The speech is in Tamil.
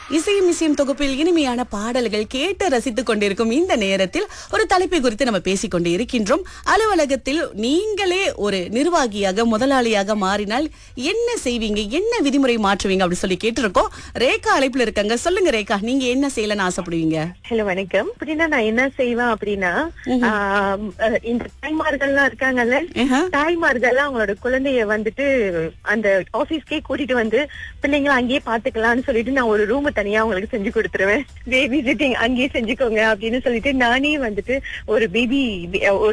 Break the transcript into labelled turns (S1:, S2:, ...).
S1: இசையும் இசையும் தொகுப்பில் இனிமையான பாடல்கள் கேட்டு ரசித்துக் கொண்டிருக்கும் இந்த நேரத்தில் ஒரு தலைப்பை குறித்து நம்ம பேசிக் கொண்டு இருக்கின்றோம் அலுவலகத்தில் நீங்களே ஒரு நிர்வாகியாக முதலாளியாக மாறினால் என்ன செய்வீங்க என்ன விதிமுறை மாற்றுவீங்க அப்படி சொல்லி கேட்டிருக்கோம் ரேகா அழைப்புல இருக்காங்க சொல்லுங்க ரேகா நீங்க என்ன செய்யலன்னு ஆசைப்படுவீங்க
S2: ஹலோ வணக்கம் அப்படின்னா நான் என்ன செய்வேன் அப்படின்னா ஆம், அஹ், இந்த தாய்மார்கள்லாம் இருக்காங்கல்ல
S1: ஆஹா.
S2: தாய்மார்கள்லாம் அவங்களோட குழந்தைய வந்துட்டு அந்த ஆபீஸ்க்கே கூட்டிட்டு வந்து பிள்ளைங்களை அங்கேயே பாத்துக்கலாம்னு சொல்லிட்டு நான் ஒரு ரூம் தனியா அவங்களுக்கு செஞ்சு கொடுத்துருவேன் பேபி சிட்டிங் அங்கேயே செஞ்சுக்கோங்க அப்படின்னு சொல்லிட்டு நானே வந்துட்டு ஒரு பேபி ஒரு